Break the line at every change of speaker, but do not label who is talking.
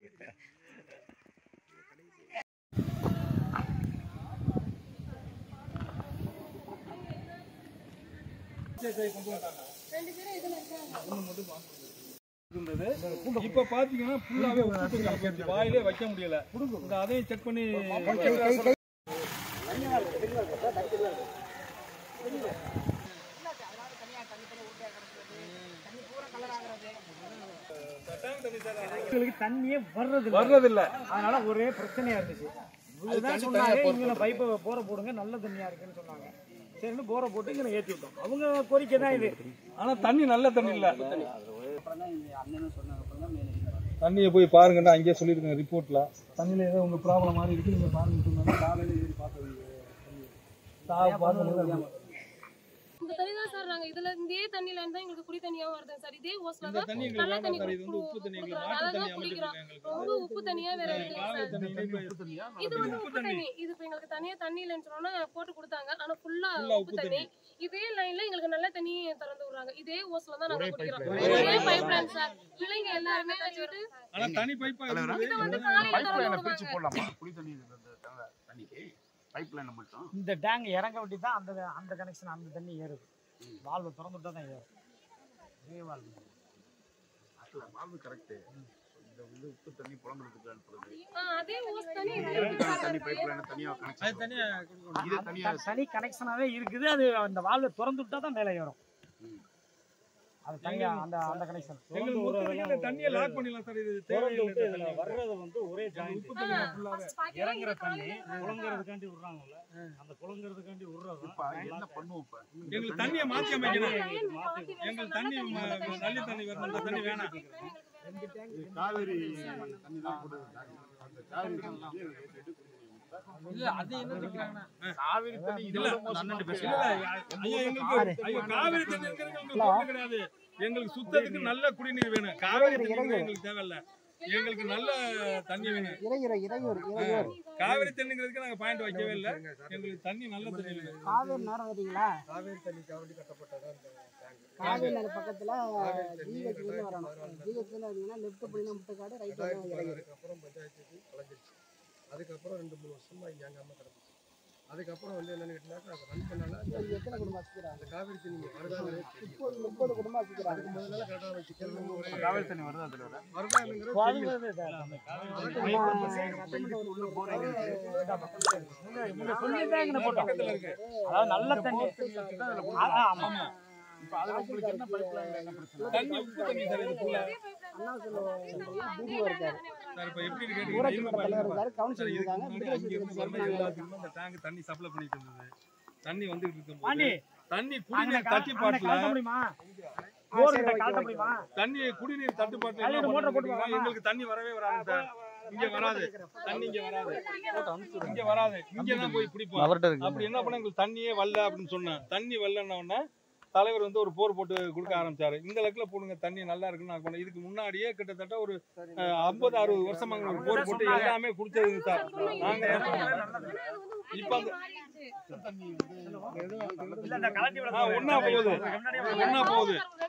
இருந்தது இப்ப பாத்தீங்கன்னா ஃபுல்லாவே உப்பு தண்ணி போச்சு. வாயிலே வைக்க முடியல இந்த அதையும் செக் பண்ணி
எங்களுக்கு தண்ணியே வர்றது இல்ல.
வர்றதில்ல
அதனால ஒரே பிரச்சனையா இருந்துச்சு இதுதான் சொன்னாங்க இவங்க பைப்பை போற போடுங்க நல்ல தண்ணியா இருக்குன்னு சொன்னாங்க சரின்னு போரை போட்டு இங்கே ஏற்றி விட்டோம் அவங்க கோரிக்கை தான் இது
ஆனா தண்ணி நல்ல தண்ணி இல்ல தண்ணியை போய் பாருங்கன்னா அங்கேயே சொல்லிருக்கேன் ரிப்போர்ட்ல தண்ணியில ஏதோ உங்க ப்ராப்ளம் மாதிரி இருக்கு நீங்க பாருங்க சொன்னாங்க காலையில ஏறி பார்த்தது சாவு பார்க்கணும்
இந்த தண்ணி தான் சார் நாங்க இதுல இதே தண்ணில இருந்து தான் எங்களுக்கு குடி தண்ணியாவும் வருது சார் இதே ஓஸ்ல
இந்த
தான்
தண்ணி
நல்ல
எங்களுக்கு
தண்ணி
வேண்டாம் சார் இது வந்து உப்பு தண்ணி எங்களுக்கு
கொடுக்குறாங்க.
மாட்டு
அதை
தண்ணி
தான் குடிக்கிறோம்
அமைச்சிருக்காங்க எங்களுக்கு
ரொம்ப உப்பு தண்ணியா வேற இருக்கு
காவேரி
சார்
தண்ணி இனிப்பு
இது வந்து உப்பு தண்ணி இது இப்ப எங்களுக்கு தனியா தண்ணி இல்லைன்னு சொன்னா போட்டு கொடுத்தாங்க ஆனா ஃபுல்லா
Full ஆ
உப்பு
உப்பு
தண்ணி இதே லைன்ல எங்களுக்கு நல்ல தண்ணி திறந்து விடுறாங்க இதே ஓஸ்ல தான் நாங்க குடிக்கிறோம்
pipeline.
ஒரே பைப் லைன் சார் பிள்ளைங்க எல்லாருமே வச்சுட்டு
ஆனா தனி பைப்பா இருந்தது
இதை வந்து காலையில
பைப் லைனை
திறந்து
பிரிச்சு
விடுவாங்க
போடலாமா குடி தண்ணி இந்த- இந்த தண்ணி- தண்ணிக்கு பைப் லைனை மட்டும்
இந்த டேங்க் இறங்க விட்டு தான் அந்த அந்த கனெக்ஷன் அந்த தண்ணி ஏறுது வால்வு திறந்து விட்டா தான் ஏறும் இதே வால்வு
அதுல வாழ்வு கரெக்ட் இந்த வந்து உப்பு தண்ணி புலம்புறதுக்கு அனுப்புறது
ஆ, அதே ஓஸ் தண்ணி இதே
இதுக்கான தண்ணி பைப் லைனை தனியா
அது
கனெக்ஷன்
தனியா கொடுக்கணும்
இது தனியா
த- தனி கனெக்ஷனாவே இருக்குது அது அந்த வால்வை திறந்து விட்டா தான் மேலே ஏறும் அது தனியா அந்த அந்த கனெக்ஷன்
எங்களுக்கு மொத்தத்துக்கு இந்த தண்ணியை லாக் பண்ணிடலாம் சார் இது தேவையில்லை இந்த தண்ணி.
வர்றது வந்து ஒரே ஜாயிண்ட்
உப்பு தண்ணி ஃபுல்லாவே
first பாத்தீங்கன்னா
இறங்குற
இந்த
தண்ணி
காலையில
புழங்குறதுக்காண்டி விடுறாங்கல்ல அந்த புழங்குறதுக்காண்டி விடுறது
இப்ப என்ன பண்ணுவோம் இப்ப இந்த
எங்களுக்கு
தண்ணி-
தண்ணியை மாற்றி அமைக்கணும்
line மாத்தி வேணும்.
எங்களுக்கு தண்ணி ம- நல்ல தண்ணி வரணும் இந்த தண்ணி வேணாம்
இது காவேரி தண்ணி தான் போடுது அந்த காவேரி தண்ணி
இல்ல அது என்ன சொல்றாங்கன்னா
காவேரி தண்ணி
இல்ல
இதோட மோசமா போச்சு.
இல்ல ஐயா எங்களுக்கு ஐயா காவிரி தண்ணி இருக்கிறது எங்களுக்கு பிரச்சனை கிடையாது எங்களுக்கு சுத்தத்துக்கு நல்ல குடிநீர் வேணும் காவிரி தண்ணி கூட எங்களுக்கு தேவையில்ல எங்களுக்கு நல்ல தண்ணி வேணும்
இறையூர் இறையூர் இறையூர்
காவிரி தண்ணிங்கிறதுக்கு நாங்க பாயிண்ட் வைக்கவே இல்லை எங்களுக்கு தண்ணி நல்ல தண்ணி வேணும்
காவேரி நேரம் வரீங்களா
காவேரி தண்ணி காவடி கட்டப்பட்டதான் இந்த டேங்க்
காவேரி நேரம் பக்கத்துல ஜிஹெச்ல இருந்து வரணும் ஜிஹெச்ல இருந்து வரீங்கன்னா லெஃப்ட் போனீங்கன்னா முட்டைக்காடு ரைட்
ரெண்டாயிரத்தி
இறையூர்
பதினாறுக்கு அப்புறம் பஞ்சாயத்துக்கு கலைஞ்சிருச்சு அதுக்கப்புறம் ரெண்டு மூணு வருஷமா இங்கே அங்காம கிடந்துச்சு அதுக்கப்புறம் வந்து என்னன்னு கேட்டினாக்கா அதை ரன் பண்ணல
இங்க எத்தனை குடும்பம் வச்சுக்கிறாங்க
அந்த காவேரி தண்ணி இங்க வருதான்னு தெரியல
முப்பது முப்பது குடும்பம் வச்சுக்கிறாங்க
அதுக்கு முதல்ல கரெக்டாக வச்சுக்கிறது ஒரே
காவேரி தண்ணி வருது அதுல
வருதானுங்கிற
இவங்க சொல்லிதான் எங்களை போட்டோம் அதாவது நல்ல தண்ணி ஆ, ஆ, ஆமா ஆமா
இப்ப அதுல உங்களுக்கு என்ன பைப் லைன்ல என்ன பிரச்சனை
தண்ணி உப்பு தண்ணி சார் இது full ஆ.
அண்ணா சொல்லுவாங்க பிடிஓ இருக்காரு
சார் இப்ப எப்படி
ஊராட்சி
கேட்டீங்கன்னா
மன்ற தலைவர் இருக்காரு
சார்
கவுன்சிலர்
இதுக்கு
இருக்காங்க
முன்னாடி அங்க இருந்து பாருங்க
விடுதலை
எல்லாத்துக்குமே இந்த டேங்க் தண்ணி சப்ளை பண்ணிட்டு இருந்தது தண்ணி வந்துட்டு இருக்கும்போது
பாண்டி
தண்ணி
அங்க
குடிநீர்
கா- அங்க
தட்டுப்பாட்டுல
கலட்ட முடியுமா போர் கிட்ட கலட்ட முடியுமா
தண்ணி குடிநீர் தட்டுப்பாட்டுல
அதுல
என்ன
ஒரு motor
பண்ணுன்னு
போட்டு
கேட்டீங்கன்னா, எங்களுக்கு தண்ணி வரவே வராது சார் இங்க வராது தண்ணி இங்க வராது இங்க வராது இங்க தான் போய் பிடிப்போம் அப்படி என்ன பண்ண எங்களுக்கு தண்ணியே வரல அப்படின்னு சொன்னேன் தண்ணி வரலன்ன உடனே தலைவர் வந்து ஒரு போர் போட்டு கொடுக்க ஆரம்பிச்சாரு இந்த லெக்கில் போடுங்க தண்ணி நல்லா இருக்குன்னு நான் பண்ணேன் இதுக்கு முன்னாடியே கிட்டத்தட்ட ஒரு ஐம்பது அறுபது வருஷமாங்க ஒரு போர் போட்டு எல்லாமே குடிச்சதுங்க சார் நாங்க இப்ப அந்த
இல்ல இந்த கலட்டி விட
ஆ, ஒண்ணா போகுது ஒண்ணா போகுது